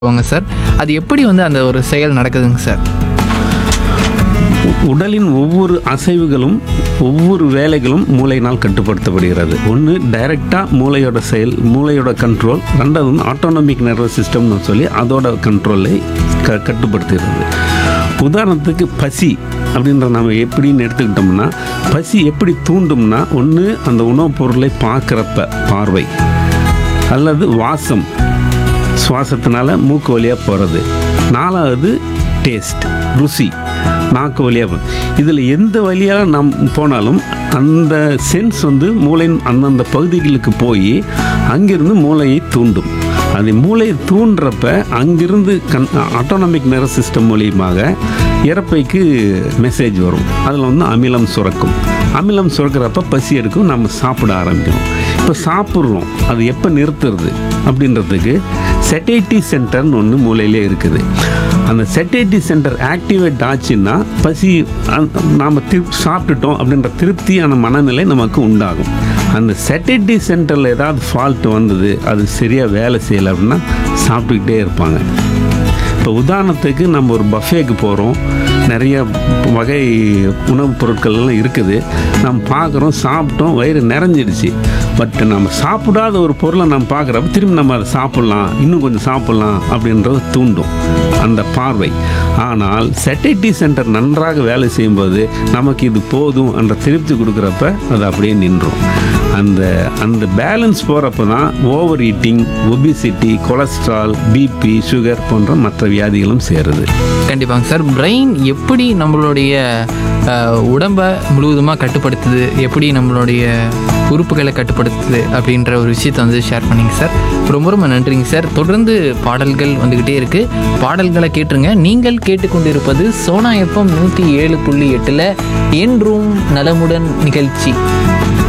போங்க சார் அது எப்படி வந்து அந்த ஒரு செயல் நடக்குதுங்க சார் உ- உடலின் ஒவ்வொரு அசைவுகளும் ஒவ்வொரு வேலைகளும் மூளையினால் கட்டுப்படுத்தப்படுகிறது ஒன்று டைரெக்டாக மூளையோட செயல் மூளையோட கண்ட்ரோல் ரெண்டாவது வந்து ஆட்டோனமிக் நர்வஸ் சிஸ்டம்னு சொல்லி அதோட கண்ட்ரோலை க கட்டுப்படுத்துகிறது உதாரணத்துக்கு பசி அப்படின்ற நம்ம எப்படின்னு எடுத்துக்கிட்டோம்னா பசி எப்படி தூண்டும்னா ஒன்று அந்த உணவுப் பொருளை பார்க்குறப்ப பார்வை அல்லது வாசம் சுவாசத்தினால மூக்கு வழியாக போகிறது நாலாவது டேஸ்ட் ருசி நாக்கு வழியாக இதில் எந்த வழியாக நாம் போனாலும் அந்த சென்ஸ் வந்து மூளையின் அந்தந்த பகுதிகளுக்கு போய் அங்கிருந்து மூளையை தூண்டும் அது மூளையை தூண்டுறப்ப அங்கிருந்து கண் ஆட்டோனமிக் நர்வஸ் சிஸ்டம் மூலியமாக இறப்பைக்கு மெசேஜ் வரும் அதில் வந்து அமிலம் சுரக்கும் அமிலம் சுரக்கிறப்ப பசி எடுக்கும் நம்ம சாப்பிட ஆரம்பிக்கணும் இப்போ சாப்பிட்றோம் அது எப்போ நிறுத்துறது அப்படின்றதுக்கு செட்டேட்டி சென்டர்னு ஒன்று மூளையிலே இருக்குது அந்த செட்டேட்டி சென்டர் ஆக்டிவேட் ஆச்சுன்னா பசி நாம் திரு சாப்பிட்டுட்டோம் அப்படின்ற திருப்தியான மனநிலை நமக்கு உண்டாகும் அந்த செட்டேட்டி சென்டரில் ஏதாவது ஃபால்ட் வந்தது அது சரியாக வேலை செய்யலை அப்படின்னா சாப்பிட்டுக்கிட்டே இருப்பாங்க இப்போ உதாரணத்துக்கு நம்ம ஒரு பஃபேக்கு போகிறோம் நிறைய வகை உணவுப் பொருட்கள் எல்லாம் இருக்குது நம்ம பார்க்குறோம் சாப்பிட்டோம் வயிறு நிறைஞ்சிடுச்சு பட் நம்ம சாப்பிடாத ஒரு பொருளை நம்ம பார்க்குறப்ப திரும்பி நம்ம அதை சாப்பிட்லாம் இன்னும் கொஞ்சம் சாப்பிட்லாம் அப்படின்றது தூண்டும் அந்த பார்வை ஆனால் செட்டேட்டி சென்டர் நன்றாக வேலை செய்யும்போது நமக்கு இது போதும் என்ற திருப்தி கொடுக்குறப்ப அது அப்படியே நின்றும் அந்த அந்த பேலன்ஸ் போகிறப்ப தான் over eating obesity cholesterol BP sugar போன்ற மற்ற வியாதிகளும் சேருது கண்டிப்பாங்க சார் பிரெயின் எப்படி நம்மளுடைய அஹ், உடம்பை முழுவதுமாக கட்டுப்படுத்துது எப்படி நம்மளுடைய உறுப்புகளை கட்டுப்படுத்துது அப்படின்ற ஒரு விஷயத்தை வந்து ஷேர் பண்ணீங்க சார் ரொம்ப ரொம்ப நன்றிங்க சார் தொடர்ந்து பாடல்கள் வந்துக்கிட்டே இருக்குது பாடல்களை கேட்டுருங்க நீங்கள் கேட்டுக்கொண்டிருப்பது சோனா எஃப்எம் நூற்றி ஏழு புள்ளி எட்டில் என்றும் நலமுடன் நிகழ்ச்சி